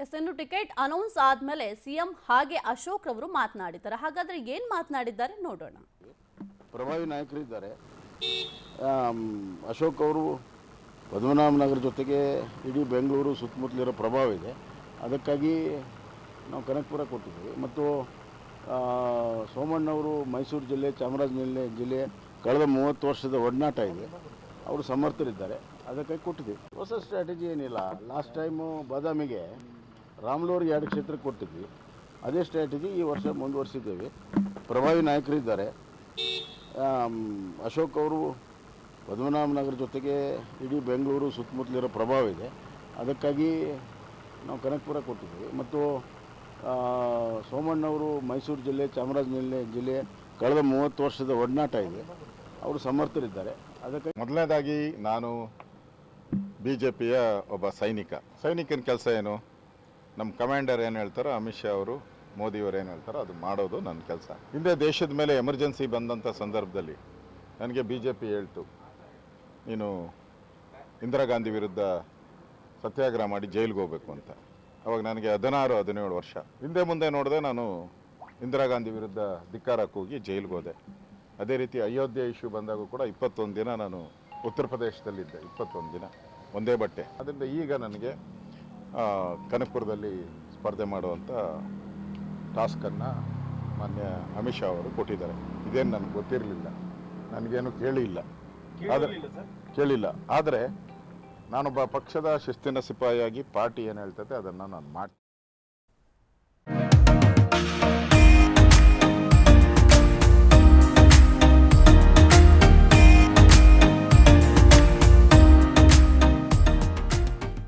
S ಇನ್ನು ticket announce ಆದ್ಮೇಲೆ CM ಹಾಗೆ ಅಶೋಕ್ ರವರು ಮಾತನಾಡಿದ್ದಾರೆ ಹಾಗಾದ್ರೆ ಏನ್ ಮಾತನಾಡಿದ್ದಾರೆ ನೋಡೋಣ ಪ್ರಭಾವಿ ನಾಯಕರಿದ್ದಾರೆ ಆಮ್, ಅಶೋಕ್ ಅವರು ಪದ್ಮನಾಭನಗರ ಜೊತೆಗೆ ಇಡೀ ಬೆಂಗಳೂರು ಸುತ್ತಮುತ್ತಲಿರೋ ಪ್ರಭಾವ ಇದೆ ಅದಕ್ಕಾಗಿ ನಾವು ಕನಕಪುರ ಕೊಟ್ಟಿದ್ದೀವಿ ಮತ್ತು ಆ, ಸೋಮಣ್ಣವರು ಮೈಸೂರು ಜಿಲ್ಲೆ ಚಾಮರಾಜನಗರ ಜಿಲ್ಲೆ ಕಳೆದ ಮೂವತ್ತು ವರ್ಷದ ಒಡನಾಟ ಇದೆ ಅವರು ಸಮರ್ಥರಿದ್ದಾರೆ ಅದಕ್ಕಾಗಿ ಕೊಟ್ಟಿದ್ದೀವಿ ಹೊಸ ಸ್ಟ್ರಾಟಜಿ ಏನಿಲ್ಲ ಲಾಸ್ಟ್ ಟೈಮು ಬಾದಾಮಿಗೆ ರಾಮ್ಲೂರ್ಗೆ ಎರಡು ಕ್ಷೇತ್ರ ಕೊಟ್ಟಿದ್ವಿ ಅದೇ ಸ್ಟ್ರಾಟಜಿ ಈ ವರ್ಷ ಮುಂದುವರಿಸಿದ್ದೇವೆ ಪ್ರಭಾವಿ ನಾಯಕರಿದ್ದಾರೆ ಆಮ್, ಅಶೋಕ್ ಅವರು ಪದ್ಮನಾಭನಗರ ಜೊತೆಗೆ ಇಡೀ ಬೆಂಗಳೂರು ಸುತ್ತಮುತ್ತಲಿರೋ ಪ್ರಭಾವ ಇದೆ ಅದಕ್ಕಾಗಿ ನಾವು ಕನಕಪುರ ಕೊಟ್ಟಿದ್ದೀವಿ ಮತ್ತು ಆ, ಸೋಮಣ್ಣವರು ಮೈಸೂರು ಜಿಲ್ಲೆ ಚಾಮರಾಜನಗರ ಜಿಲ್ಲೆ ಕಳೆದ ಮೂವತ್ತು ವರ್ಷದ ಒಡನಾಟ ಇದೆ ಅವರು ಸಮರ್ಥರಿದ್ದಾರೆ ಅದಕ್ಕಾಗಿ ಮೊದಲನೇದಾಗಿ ನಾನು ಬಿ ಜೆ ಪಿಯ ಒಬ್ಬ ಸೈನಿಕ ಸೈನಿಕನ ಕೆಲಸ ಏನು ನಮ್ಮ ಕಮಾಂಡರ್ ಏನು ಹೇಳ್ತಾರೋ ಅಮಿತ್ ಶಾ ಅವರು ಮೋದಿಯವರು ಏನು ಹೇಳ್ತಾರೋ ಅದು ಮಾಡೋದು ನನ್ನ ಕೆಲಸ ಹಿಂದೆ ದೇಶದ ಮೇಲೆ ಎಮರ್ಜೆನ್ಸಿ ಬಂದಂಥ ಸಂದರ್ಭದಲ್ಲಿ ನನಗೆ ಬಿ ಜೆ ಪಿ ಹೇಳ್ತು ನೀನು ಇಂದಿರಾ ಗಾಂಧಿ ವಿರುದ್ಧ ಸತ್ಯಾಗ್ರಹ ಮಾಡಿ ಜೈಲಿಗೆ ಹೋಗ್ಬೇಕು ಅಂತ ಅವಾಗ ನನಗೆ ಹದಿನಾರು ಹದಿನೇಳು ವರ್ಷ ಹಿಂದೆ ಮುಂದೆ ನೋಡಿದೆ ನಾನು ಇಂದಿರಾ ಗಾಂಧಿ ವಿರುದ್ಧ ಧಿಕ್ಕಾರಕ್ಕೆ ಹೋಗಿ ಜೈಲಿಗೆ ಹೋದೆ ಅದೇ ರೀತಿ ಅಯೋಧ್ಯೆ ಇಶ್ಯೂ ಬಂದಾಗೂ ಕೂಡ ಇಪ್ಪತ್ತೊಂದು ದಿನ ನಾನು ಉತ್ತರ ಪ್ರದೇಶದಲ್ಲಿದ್ದೆ ಇಪ್ಪತ್ತೊಂದು ದಿನ ಒಂದೇ ಬಟ್ಟೆ ಅದರಿಂದ ಈಗ ನನಗೆ ಆ, ಕನಕಪುರದಲ್ಲಿ ಸ್ಪರ್ಧೆ ಮಾಡುವಂಥ ಟಾಸ್ಕನ್ನು ಮಾನ್ಯ ಅಮಿತ್ ಶಾ ಅವರು ಕೊಟ್ಟಿದ್ದಾರೆ ಇದೇನು ನನಗೆ ಗೊತ್ತಿರಲಿಲ್ಲ ನನಗೇನು ಕೇಳಿಲ್ಲ ಆದರೆ ಕೇಳಿಲ್ಲ ಆದರೆ ನಾನೊಬ್ಬ ಪಕ್ಷದ ಶಿಸ್ತಿನ ಸಿಪಾಯಿಯಾಗಿ ಪಾರ್ಟಿ ಏನು ಹೇಳ್ತದೆ ಅದನ್ನು ನಾನು ಮಾಡ್ತೀನಿ